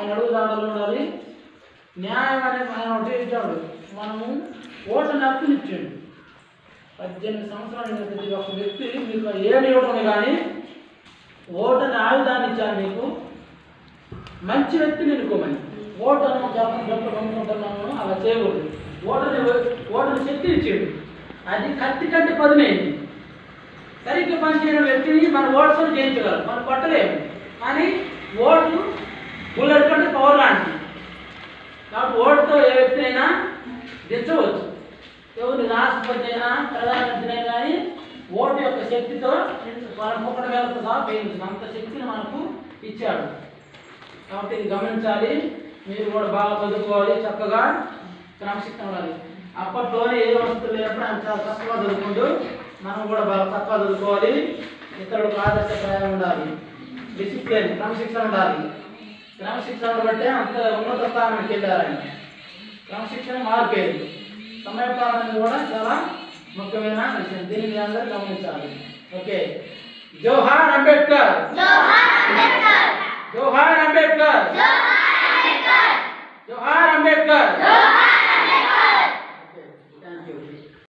ఆయన అడుగుదాడలు ఉండాలి న్యాయం అనేది ఆయన ఒకటి ఇచ్చాడు మనము ఓటుని హక్కుని ఇచ్చాడు పద్దెనిమిది సంవత్సరాలు నిండిన ప్రతి ఒక్క వ్యక్తి మీకు ఏమి ఇవ్వడం కానీ ఓటని ఆయుధాన్ని ఇచ్చాను మీకు మంచి వ్యక్తిని ఎన్నుకోమని ఓటను జపం జపం నమ్ముకుంటున్నాము అలా చేయకూడదు ఓటని ఓటని శక్తి ఇచ్చాడు అది కత్తి కంటే పదునైంది సరిగ్గా పనిచేయడం వ్యక్తిని మన ఓటుతో జయించగలం మనం కొట్టలేము కానీ ఓటు బుల్లెట్ కంటే పవర్ లాంటిది కాబట్టి ఓటుతో ఏ వ్యక్తి అయినా దించవచ్చు ఎవరిని రాష్ట్రపతి అయినా ప్రధానమంత్రి అయినా కానీ ఓటు యొక్క శక్తితో మన ముక్కటి వేలతో సహా పేయించింది అంత శక్తిని మనకు ఇచ్చాడు కాబట్టి ఇది గమనించాలి మీరు కూడా బాగా చదువుకోవాలి చక్కగా క్రమశిక్షణ ఉండాలి అప్పట్లోనే ఏ వస్తువులు లేనప్పుడు అంత చాలా కష్టంగా చదువుకుంటూ మనం కూడా బాగా చక్కగా చదువుకోవాలి ఇతరులకు ఆదర్శప్రాయం ఉండాలి డిసిప్లిన్ క్రమశిక్షణ ఉండాలి క్రమశిక్షణ బట్టే అంత ఉన్నత స్థానానికి వెళ్ళారని క్రమశిక్షణ మార్పేది సమయపాలన అనేది కూడా చాలా ముఖ్యమైన విషయం దీన్ని మీ అందరూ గమనించాలి ఓకే జోహార్ అంబేద్కర్ జోహార్ అంబేద్కర్ జోహార్ అంబేద్కర్ జోహార్